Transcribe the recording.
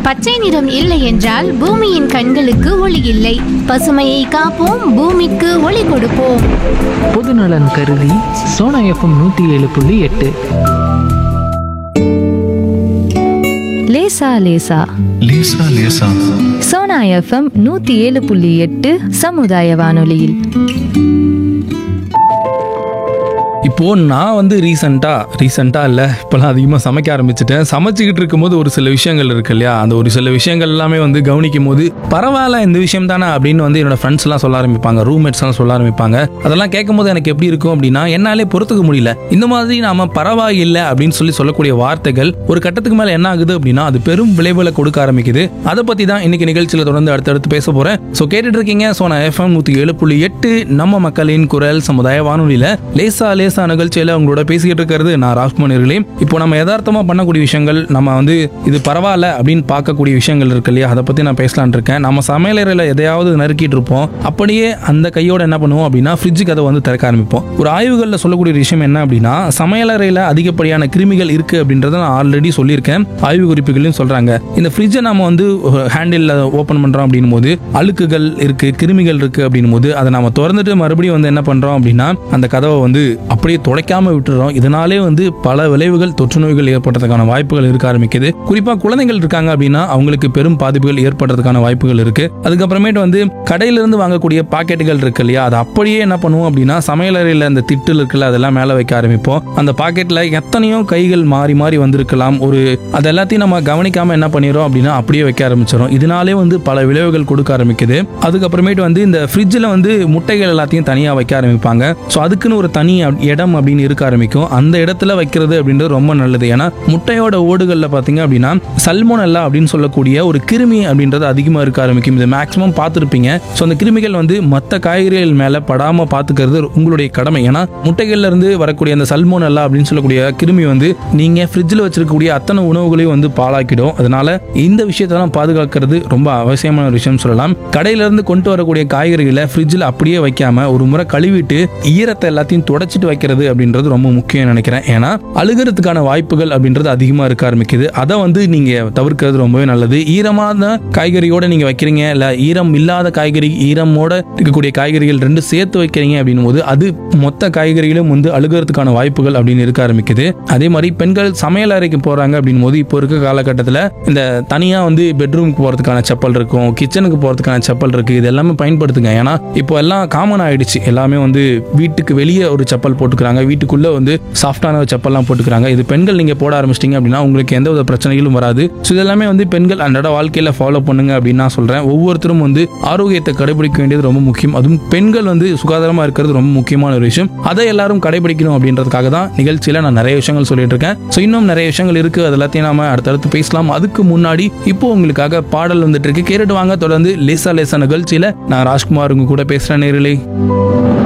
பச்சை நிறம் இல்லை என்றால் பூமியின் கண்களுக்கு ஒளி இல்லை பசுமையை காப்போம் பூமிக்கு ஒளி கொடுப்போம் பொதுநலன் கருதி சோனா எஃப்எம் நூற்றி ஏழு புள்ளி எட்டு லேசா லேசா லேசா லேசா சோனா எஃப்எம் நூத்தி ஏழு புள்ளி எட்டு சமுதாய வானொலியில் இப்போ நான் வந்து ரீசெண்டாக ரீசெண்டாக இல்லை இப்போலாம் அதிகமாக சமைக்க ஆரம்பிச்சிட்டேன் சமைச்சிக்கிட்டு இருக்கும்போது ஒரு சில விஷயங்கள் இருக்கு இல்லையா அந்த ஒரு சில விஷயங்கள் எல்லாமே வந்து கவனிக்கும் போது பரவாயில்ல இந்த விஷயம் தானே அப்படின்னு வந்து என்னோட ஃப்ரெண்ட்ஸ் எல்லாம் சொல்ல ஆரம்பிப்பாங்க ரூம்மேட்ஸ் எல்லாம் சொல்ல ஆரம்பிப்பாங்க அதெல்லாம் கேட்கும்போது எனக்கு எப்படி இருக்கும் அப்படின்னா என்னாலே பொறுத்துக்க முடியல இந்த மாதிரி நாம பரவாயில்லை அப்படின்னு சொல்லி சொல்லக்கூடிய வார்த்தைகள் ஒரு கட்டத்துக்கு மேல என்ன ஆகுது அப்படின்னா அது பெரும் விளைவுகளை கொடுக்க ஆரம்பிக்குது அதை பத்தி தான் இன்னைக்கு நிகழ்ச்சியில தொடர்ந்து அடுத்தடுத்து பேச போறேன் ஸோ கேட்டுட்டு இருக்கீங்க ஸோ நான் எஃப்எம் நூத்தி ஏழு புள்ளி எட்டு நம்ம மக்களின் குரல் சமுதாய வானொலியில லேசா லேசா நிகழ்ச்சியில உங்களோட பேசிக்கிட்டு இருக்கிறது நான் ராஜ்குமார் அவர்களே இப்போ நம்ம யதார்த்தமா பண்ணக்கூடிய விஷயங்கள் நம்ம வந்து இது பரவாயில்ல அப்படின்னு பார்க்கக்கூடிய விஷயங்கள் இருக்கு இல்லையா அதை பத்தி நான் பேசலாம்னு இருக்கேன் நம்ம சமையலறையில் எதையாவது நறுக்கிட்டு இருப்போம் அப்படியே அந்த கையோட என்ன பண்ணுவோம் அப்படின்னா ஃப்ரிட்ஜ் கதை வந்து திறக்க ஆரம்பிப்போம் ஒரு ஆய்வுகளில் சொல்லக்கூடிய ஒரு விஷயம் என்ன அப்படின்னா சமையலறையில் அதிகப்படியான கிருமிகள் இருக்கு அப்படின்றத நான் ஆல்ரெடி சொல்லியிருக்கேன் ஆய்வு குறிப்புகளையும் சொல்றாங்க இந்த ஃப்ரிட்ஜை நம்ம வந்து ஹேண்டில் ஓப்பன் பண்றோம் அப்படின்னும் போது அழுக்குகள் இருக்கு கிருமிகள் இருக்கு அப்படின்னும் போது அதை நம்ம திறந்துட்டு மறுபடியும் வந்து என்ன பண்றோம் அப்படின்னா அந்த கதவை வந்து அப்படியே துடைக்காம விட்டுறோம் இதனாலே வந்து பல விளைவுகள் தொற்று நோய்கள் ஏற்படுறதுக்கான வாய்ப்புகள் இருக்க ஆரம்பிக்குது குறிப்பா குழந்தைகள் இருக்காங்க அப்படின்னா அவங்களுக்கு பெரும் பாதிப்புகள் ஏற்படுறதுக்கான வாய்ப்புகள் இருக்கு அதுக்கப்புறமேட்டு வந்து கடையில இருந்து வாங்கக்கூடிய பாக்கெட்டுகள் இருக்கு இல்லையா அது அப்படியே என்ன பண்ணுவோம் அப்படின்னா சமையலறையில் அந்த திட்டு இருக்குல்ல அதெல்லாம் மேலே வைக்க ஆரம்பிப்போம் அந்த பாக்கெட்ல எத்தனையோ கைகள் மாறி மாறி வந்திருக்கலாம் ஒரு அது எல்லாத்தையும் நம்ம கவனிக்காம என்ன பண்ணிடுறோம் அப்படின்னா அப்படியே வைக்க ஆரம்பிச்சிடும் இதனாலே வந்து பல விளைவுகள் கொடுக்க ஆரம்பிக்குது அதுக்கப்புறமேட்டு வந்து இந்த ஃப்ரிட்ஜில் வந்து முட்டைகள் எல்லாத்தையும் தனியாக வைக்க ஆரம்பிப்பாங்க ஸோ அதுக்குன்னு ஒரு தனி அப்- இடம் அப்படின்னு இருக்க ஆரம்பிக்கும் அந்த இடத்துல வைக்கிறது அப்படின்றது ரொம்ப நல்லது ஏன்னா முட்டையோட ஓடுகளில் பார்த்தீங்க அப்படின்னா சல்மோனல்லா அப்படின்னு சொல்லக்கூடிய ஒரு கிருமி அப்படின்றது அதிகமாக இருக்க ஆரம்பிக்கும் இது மேக்ஸிமம் பார்த்துருப்பீங்க ஸோ அந்த கிருமிகள் வந்து மற்ற காய்கறிகள் மேலே படாமல் பார்த்துக்கிறது உங்களுடைய கடமை ஏன்னா முட்டைகள்ல இருந்து வரக்கூடிய அந்த சல்மோனல்லா அப்படின்னு சொல்லக்கூடிய கிருமி வந்து நீங்கள் ஃப்ரிட்ஜில் வச்சிருக்கக்கூடிய அத்தனை உணவுகளையும் வந்து பாழாக்கிடும் அதனால இந்த விஷயத்தெல்லாம் பாதுகாக்கிறது ரொம்ப அவசியமான ஒரு விஷயம் சொல்லலாம் கடையில இருந்து கொண்டு வரக்கூடிய காய்கறிகளை ஃப்ரிட்ஜில் அப்படியே வைக்காம ஒரு முறை கழுவிட்டு ஈரத்தை எல்லாத்தையும் தொடச்சிட்டு வைக்கிறது அப்படின்றது ரொம்ப முக்கியம் நினைக்கிறேன் ஏன்னா அழுகிறதுக்கான வாய்ப்புகள் அப்படின்றது அதிகமாக இருக்க ஆரம்பிக்குது அதை வந்து நீங்க தவிர்க்கிறது ரொம்பவே நல்லது ஈரமான காய்கறியோட நீங்க வைக்கிறீங்க இல்ல ஈரம் இல்லாத காய்கறி ஈரமோட இருக்கக்கூடிய காய்கறிகள் ரெண்டு சேர்த்து வைக்கிறீங்க அப்படின்னும் போது அது மொத்த காய்கறிகளும் வந்து அழுகிறதுக்கான வாய்ப்புகள் அப்படின்னு இருக்க ஆரம்பிக்குது அதே மாதிரி பெண்கள் சமையல் அறைக்கு போறாங்க அப்படின்னும் போது இப்போ இருக்க காலகட்டத்தில் இந்த தனியா வந்து பெட்ரூமுக்கு போறதுக்கான செப்பல் இருக்கும் கிச்சனுக்கு போறதுக்கான செப்பல் இருக்கு இது எல்லாமே பயன்படுத்துங்க ஏன்னா இப்போ எல்லாம் காமன் ஆயிடுச்சு எல்லாமே வந்து வீட்டுக்கு வெளியே ஒரு செப்பல் போட்டுக்கிறாங்க வீட்டுக்குள்ள வந்து சாஃப்டான ஒரு செப்பல்லாம் போட்டுக்கிறாங்க இது பெண்கள் நீங்க போட ஆரம்பிச்சிட்டீங்க அப்படின்னா உங்களுக்கு எந்த வித பிரச்சனைகளும் வராது ஸோ இதெல்லாமே வந்து பெண்கள் அன்றாட வாழ்க்கையில ஃபாலோ பண்ணுங்க அப்படின்னு நான் சொல்றேன் ஒவ்வொருத்தரும் வந்து ஆரோக்கியத்தை கடைபிடிக்க வேண்டியது ரொம்ப முக்கியம் அதுவும் பெண்கள் வந்து சுகாதாரமா இருக்கிறது ரொம்ப முக்கியமான ஒரு விஷயம் அதை எல்லாரும் கடைபிடிக்கணும் அப்படின்றதுக்காக தான் நிகழ்ச்சியில நான் நிறைய விஷயங்கள் சொல்லிட்டு இருக்கேன் ஸோ இன்னும் நிறைய விஷயங்கள் இருக்கு அது எல்லாத்தையும் நாம அடுத்தடுத்து பேசலாம் அதுக்கு முன்னாடி இப்போ உங்களுக்காக பாடல் வந்துட்டு இருக்கு கேட்டுட்டு வாங்க தொடர்ந்து லேசா லேசா நிகழ்ச்சியில நான் ராஜ்குமார் உங்க கூட பேசுறேன் நேரிலே